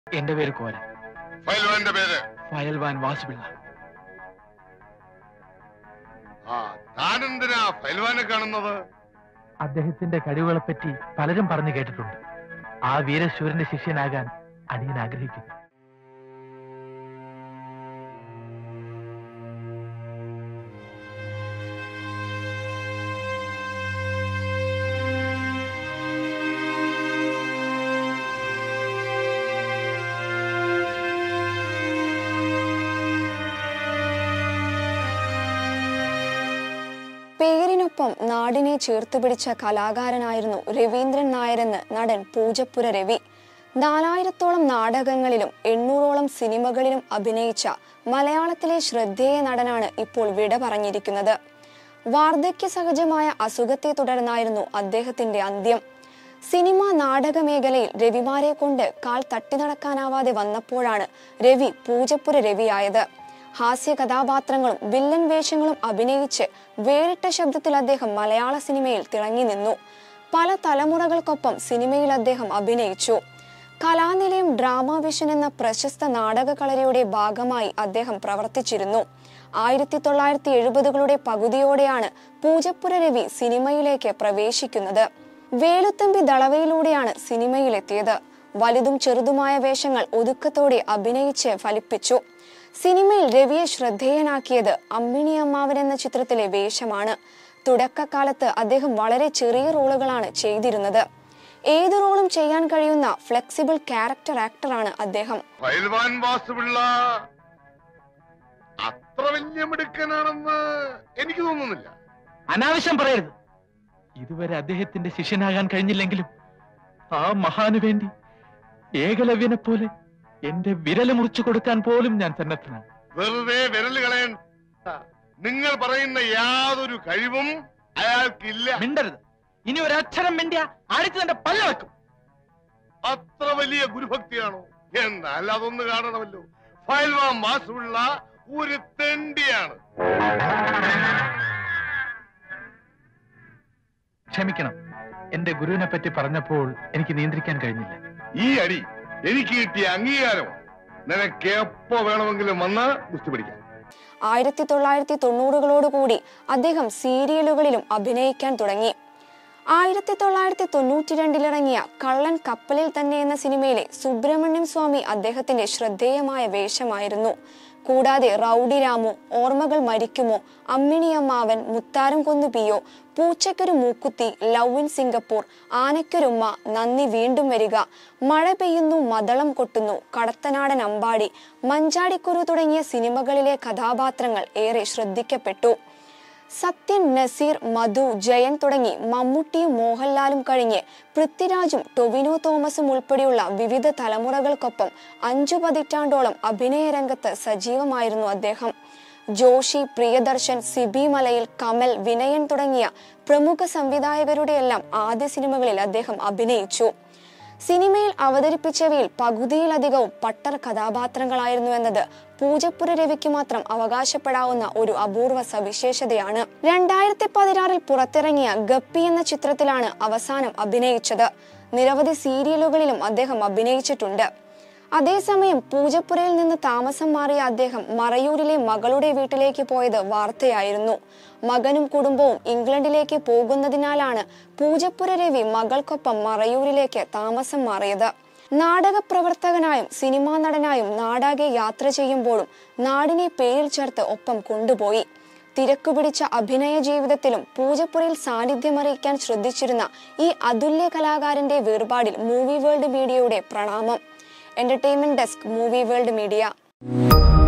എന്റെ പേര് കോരൻ ഫൈൽവാന്റെ പേര് ഫയൽവാൻ വാസുപിള്ള ആ താനെന്തിനാ ഫൈൽവാനെ കാണുന്നത് അദ്ദേഹത്തിന്റെ കഴിവുകളെ പറ്റി പലരും പറഞ്ഞു കേട്ടിട്ടുണ്ട് ആ വീരശൂരന്റെ ശിഷ്യനാകാൻ അടിയൻ ആഗ്രഹിക്കുന്നു പേരിനൊപ്പം നാടിനെ ചേർത്ത് പിടിച്ച കലാകാരനായിരുന്നു രവീന്ദ്രൻ നായരെന്ന് നടൻ പൂജപ്പുര രവി നാലായിരത്തോളം നാടകങ്ങളിലും എണ്ണൂറോളം സിനിമകളിലും അഭിനയിച്ച മലയാളത്തിലെ ശ്രദ്ധേയ നടനാണ് ഇപ്പോൾ വിട പറഞ്ഞിരിക്കുന്നത് വാർദ്ധക്യ സഹജമായ അസുഖത്തെ തുടർന്നായിരുന്നു അദ്ദേഹത്തിന്റെ അന്ത്യം സിനിമ നാടക മേഖലയിൽ രവിമാരെ കൊണ്ട് കാൽ തട്ടി നടക്കാനാവാതെ വന്നപ്പോഴാണ് രവി പൂജപ്പുര രവിയായത് ഹാസ്യ കഥാപാത്രങ്ങളും വില്ലൻ വേഷങ്ങളും അഭിനയിച്ച് വേറിട്ട ശബ്ദത്തിൽ അദ്ദേഹം മലയാള സിനിമയിൽ തിളങ്ങി നിന്നു പല തലമുറകൾക്കൊപ്പം സിനിമയിൽ അദ്ദേഹം അഭിനയിച്ചു കലാനിലയം ഡ്രാമ വിഷൻ എന്ന പ്രശസ്ത നാടക കളരിയുടെ ഭാഗമായി അദ്ദേഹം പ്രവർത്തിച്ചിരുന്നു ആയിരത്തി തൊള്ളായിരത്തി എഴുപതുകളുടെ പകുതിയോടെയാണ് പൂജപ്പുര രവി സിനിമയിലേക്ക് പ്രവേശിക്കുന്നത് വേലുത്തമ്പി ദളവയിലൂടെയാണ് സിനിമയിലെത്തിയത് വലുതും ചെറുതുമായ വേഷങ്ങൾ ഒതുക്കത്തോടെ അഭിനയിച്ച് ഫലിപ്പിച്ചു സിനിമയിൽ രവിയെ ശ്രദ്ധേയനാക്കിയത് അമ്മിണി അമ്മാവൻ എന്ന ചിത്രത്തിലെ വേഷമാണ് തുടക്കകാലത്ത് അദ്ദേഹം വളരെ ചെറിയ റോളുകളാണ് ചെയ്തിരുന്നത് ഏത് റോളും ചെയ്യാൻ കഴിയുന്ന ഫ്ലെക്സിബിൾ ക്യാരക്ടർ ആക്ടറാണ് അദ്ദേഹം ഫൈൽവാൻ വാസുപിള്ള അത്ര വലിയ മിടുക്കനാണെന്ന് എനിക്ക് തോന്നുന്നില്ല അനാവശ്യം പറയരുത് ഇതുവരെ അദ്ദേഹത്തിന്റെ ശിഷ്യനാകാൻ കഴിഞ്ഞില്ലെങ്കിലും ആ മഹാനു വേണ്ടി ഏകലവ്യനെ പോലെ എന്റെ വിരല് മുറിച്ചു കൊടുക്കാൻ പോലും ഞാൻ സന്നദ്ധനാണ് വെറുതെ വിരൽ കളയണ്ട നിങ്ങൾ പറയുന്ന യാതൊരു കഴിവും അയാൾക്കില്ല മിണ്ടരുത് ഇനി ഒരക്ഷരം മിണ്ടിയ അടിച്ചു തന്റെ പല്ല വെക്കും അത്ര വലിയ ഗുരുഭക്തിയാണോ എന്നാൽ അതൊന്ന് കാണണമല്ലോ ഫൈൽവാൻ വാസുള്ള ഒരു തെണ്ടിയാണ് ക്ഷമിക്കണം എന്റെ ഗുരുവിനെ പറ്റി പറഞ്ഞപ്പോൾ എനിക്ക് നിയന്ത്രിക്കാൻ കഴിഞ്ഞില്ല ഈ അടി എനിക്ക് കിട്ടിയ അംഗീകാരം നിനക്ക് എപ്പോ വേണമെങ്കിലും വന്ന് ഗുസ്തി പിടിക്കാം ആയിരത്തി തൊള്ളായിരത്തി തൊണ്ണൂറുകളോടുകൂടി അദ്ദേഹം സീരിയലുകളിലും അഭിനയിക്കാൻ തുടങ്ങി ആയിരത്തി തൊള്ളായിരത്തി തൊണ്ണൂറ്റി രണ്ടിലിറങ്ങിയ കള്ളൻ കപ്പലിൽ തന്നെ എന്ന സിനിമയിലെ സുബ്രഹ്മണ്യം സ്വാമി അദ്ദേഹത്തിന്റെ ശ്രദ്ധേയമായ വേഷമായിരുന്നു കൂടാതെ റൗഡി രാമു ഓർമ്മകൾ മരിക്കുമോ അമ്മിണിയമ്മാവൻ മുത്താരം കൊന്നു പിയോ പൂച്ചയ്ക്കൊരു മൂക്കുത്തി ലവ് ഇൻ സിംഗപ്പൂർ ആനയ്ക്കൊരുമ്മ നന്ദി വീണ്ടും വരിക മഴ പെയ്യുന്നു മദളം കൊട്ടുന്നു കടത്തനാടൻ അമ്പാടി മഞ്ചാടിക്കുരു തുടങ്ങിയ സിനിമകളിലെ കഥാപാത്രങ്ങൾ ഏറെ ശ്രദ്ധിക്കപ്പെട്ടു സത്യൻ നസീർ മധു ജയൻ തുടങ്ങി മമ്മൂട്ടിയും മോഹൻലാലും കഴിഞ്ഞ് പൃഥ്വിരാജും ടൊവിനോ തോമസും ഉൾപ്പെടെയുള്ള വിവിധ തലമുറകൾക്കൊപ്പം അഞ്ചു പതിറ്റാണ്ടോളം അഭിനയ രംഗത്ത് സജീവമായിരുന്നു അദ്ദേഹം ജോഷി പ്രിയദർശൻ സിബി മലയിൽ കമൽ വിനയൻ തുടങ്ങിയ പ്രമുഖ സംവിധായകരുടെയെല്ലാം ആദ്യ സിനിമകളിൽ അദ്ദേഹം അഭിനയിച്ചു സിനിമയിൽ അവതരിപ്പിച്ചവയിൽ പകുതിയിലധികവും പട്ടർ കഥാപാത്രങ്ങളായിരുന്നു എന്നത് പൂജപ്പുര രവിക്ക് മാത്രം അവകാശപ്പെടാവുന്ന ഒരു അപൂർവ സവിശേഷതയാണ് രണ്ടായിരത്തി പതിനാറിൽ പുറത്തിറങ്ങിയ ഗപ്പി എന്ന ചിത്രത്തിലാണ് അവസാനം അഭിനയിച്ചത് നിരവധി സീരിയലുകളിലും അദ്ദേഹം അഭിനയിച്ചിട്ടുണ്ട് അതേസമയം പൂജപ്പുരയിൽ നിന്ന് താമസം മാറിയ അദ്ദേഹം മറയൂരിലെ മകളുടെ വീട്ടിലേക്ക് പോയത് വാർത്തയായിരുന്നു മകനും കുടുംബവും ഇംഗ്ലണ്ടിലേക്ക് പോകുന്നതിനാലാണ് പൂജപ്പുര രവി മകൾക്കൊപ്പം മറയൂരിലേക്ക് താമസം മാറിയത് നാടക പ്രവർത്തകനായും സിനിമാ നടനായും നാടാകെ യാത്ര ചെയ്യുമ്പോഴും നാടിനെ പേരിൽ ചേർത്ത് ഒപ്പം കൊണ്ടുപോയി തിരക്കുപിടിച്ച അഭിനയ ജീവിതത്തിലും പൂജപ്പുരയിൽ സാന്നിധ്യമറിയിക്കാൻ ശ്രദ്ധിച്ചിരുന്ന ഈ അതുല്യ കലാകാരന്റെ വേർപാടിൽ മൂവി വേൾഡ് മീഡിയയുടെ പ്രണാമം entertainment desk movie world media